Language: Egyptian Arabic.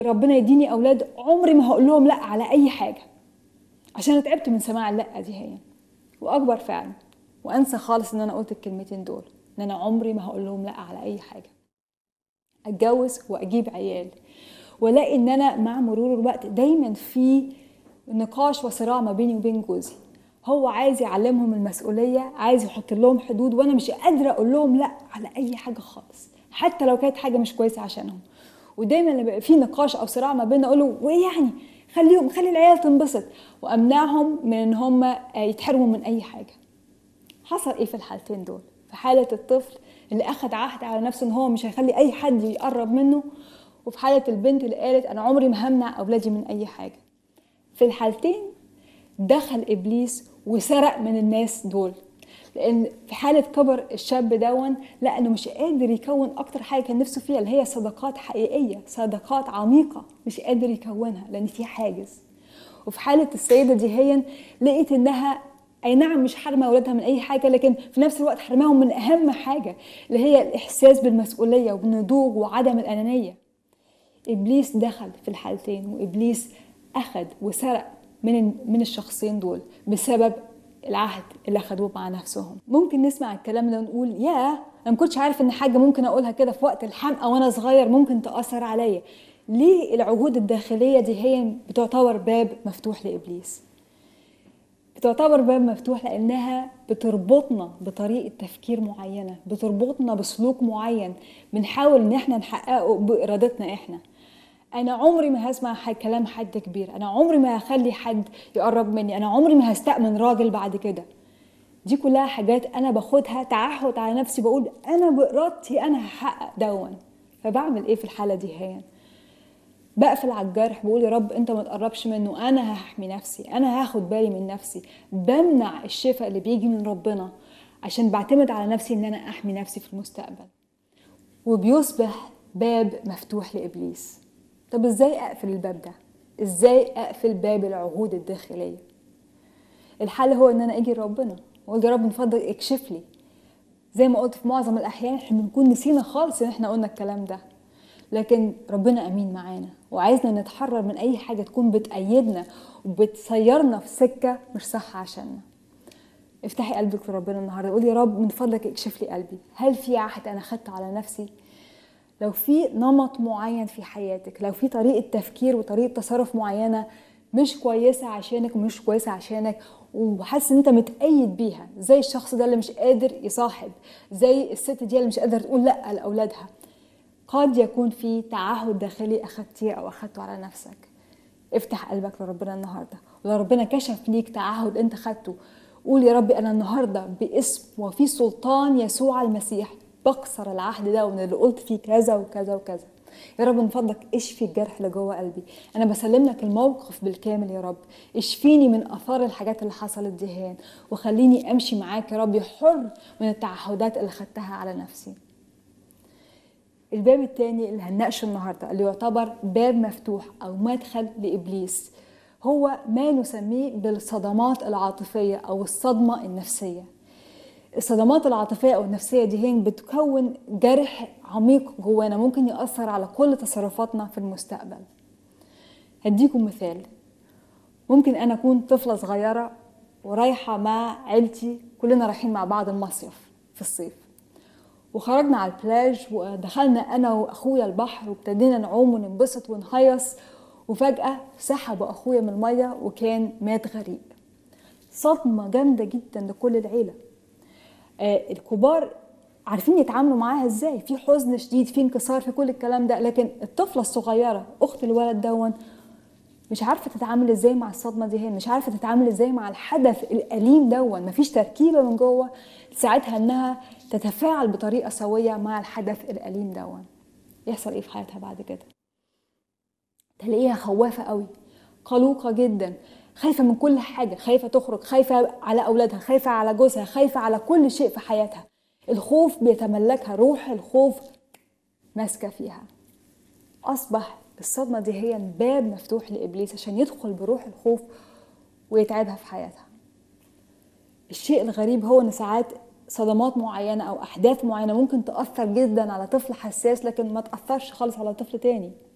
ربنا يديني اولاد عمري ما هقول لهم لا على اي حاجه عشان انا تعبت من سماع اللا دي هي واكبر فعلا وانسى خالص ان انا قلت الكلمتين دول ان انا عمري ما هقول لهم لا على اي حاجه اتجوز واجيب عيال والاقي ان انا مع مرور الوقت دايما في نقاش وصراع ما بيني وبين جوزي هو عايز يعلمهم المسؤولية عايز يحط لهم حدود وأنا مش قادرة أقول لهم لأ على أي حاجة خالص حتى لو كانت حاجة مش كويسة عشانهم ودايما لما بيبقى في نقاش أو صراع ما بيننا أقول له وإيه يعني خليهم خلي العيال تنبسط وأمنعهم من إن هم يتحرموا من أي حاجة حصل إيه في الحالتين دول في حالة الطفل اللي أخد عهد على نفسه إن هو مش هيخلي أي حد يقرب منه وفي حالة البنت اللي قالت أنا عمري ما همنع أولادي من أي حاجة في الحالتين دخل ابليس وسرق من الناس دول لان في حاله كبر الشاب دون لا انه مش قادر يكون اكتر حاجه كان نفسه فيها اللي هي صداقات حقيقيه صداقات عميقه مش قادر يكونها لان في حاجز وفي حاله السيده دي هي لقيت انها اي نعم مش حرمه اولادها من اي حاجه لكن في نفس الوقت حرماهم من اهم حاجه اللي هي الاحساس بالمسؤوليه وبالنضوج وعدم الانانيه ابليس دخل في الحالتين وابليس اخذ وسرق من من الشخصين دول بسبب العهد اللي اخدوه مع نفسهم ممكن نسمع الكلام ده ونقول يا انا ما كنتش عارف ان حاجه ممكن اقولها كده في وقت الحمقى وانا صغير ممكن تاثر عليا ليه العهود الداخليه دي هي بتعتبر باب مفتوح لابليس بتعتبر باب مفتوح لانها بتربطنا بطريقه تفكير معينه بتربطنا بسلوك معين بنحاول ان احنا نحققه بارادتنا احنا انا عمري ما هسمع حد كلام حد كبير انا عمري ما هخلي حد يقرب مني انا عمري ما هستأمن راجل بعد كده دي كلها حاجات انا باخدها تعهد على نفسي بقول انا بارادتي انا هحقق دون فبعمل ايه في الحاله دي هي بقفل على الجرح بقول يا رب انت ما تقربش منه انا هحمي نفسي انا هاخد بالي من نفسي بمنع الشفاء اللي بيجي من ربنا عشان بعتمد على نفسي ان انا احمي نفسي في المستقبل وبيصبح باب مفتوح لابليس طب ازاي اقفل الباب ده ازاي اقفل باب العهود الداخليه الحل هو ان انا اجي لربنا واقول يا رب من فضلك اكشف لي زي ما قلت في معظم الاحيان احنا بنكون نسينا خالص ان احنا قلنا الكلام ده لكن ربنا امين معانا وعايزنا نتحرر من اي حاجه تكون بتأيدنا وبتسيرنا في سكه مش صح عشاننا افتحي قلبك لربنا النهارده قولي يا رب من فضلك اكشف لي قلبي هل في عهد انا خدته على نفسي لو في نمط معين في حياتك لو في طريقة تفكير وطريقة تصرف معينة مش كويسة عشانك ومش كويسة عشانك وحاسس ان انت متأيد بيها زي الشخص ده اللي مش قادر يصاحب زي الست دي اللي مش قادرة تقول لا لأولادها قد يكون في تعهد داخلي أخدتيه أو أخدته على نفسك افتح قلبك لربنا النهاردة ولو ربنا كشف ليك تعهد انت خدته قول يا ربي أنا النهاردة باسم وفي سلطان يسوع المسيح بكسر العهد ده وان اللي قلت فيه كذا وكذا وكذا يا رب من فضلك اشفي الجرح اللي جوه قلبي انا بسلم لك الموقف بالكامل يا رب اشفيني من اثار الحاجات اللي حصلت دي هان وخليني امشي معاك يا رب حر من التعهدات اللي خدتها على نفسي الباب الثاني اللي هنناقشه النهارده اللي يعتبر باب مفتوح او مدخل لابليس هو ما نسميه بالصدمات العاطفيه او الصدمه النفسيه الصدمات العاطفيه او النفسيه دي هي بتكون جرح عميق جوانا ممكن ياثر على كل تصرفاتنا في المستقبل هديكم مثال ممكن انا اكون طفله صغيره ورايحه مع عيلتي كلنا رايحين مع بعض المصيف في الصيف وخرجنا على البلاج ودخلنا انا واخويا البحر وابتدينا نعوم وننبسط ونهيص وفجاه سحبوا اخويا من الميه وكان مات غريق صدمه جامده جدا لكل العيله آه الكبار عارفين يتعاملوا معاها ازاي في حزن شديد في انكسار في كل الكلام ده لكن الطفله الصغيره اخت الولد دون مش عارفه تتعامل ازاي مع الصدمه دي هي مش عارفه تتعامل ازاي مع الحدث الاليم دون مفيش تركيبه من جوه تساعدها انها تتفاعل بطريقه سويه مع الحدث الاليم دون يحصل ايه في حياتها بعد كده تلاقيها خوافه قوي قلوقه جدا خايفه من كل حاجه خايفه تخرج خايفه على اولادها خايفه على جوزها خايفه على كل شيء في حياتها الخوف بيتملكها روح الخوف ماسكه فيها اصبح الصدمه دي هي باب مفتوح لابليس عشان يدخل بروح الخوف ويتعبها في حياتها الشيء الغريب هو ان ساعات صدمات معينه او احداث معينه ممكن تاثر جدا على طفل حساس لكن ما تاثرش خالص على طفل تاني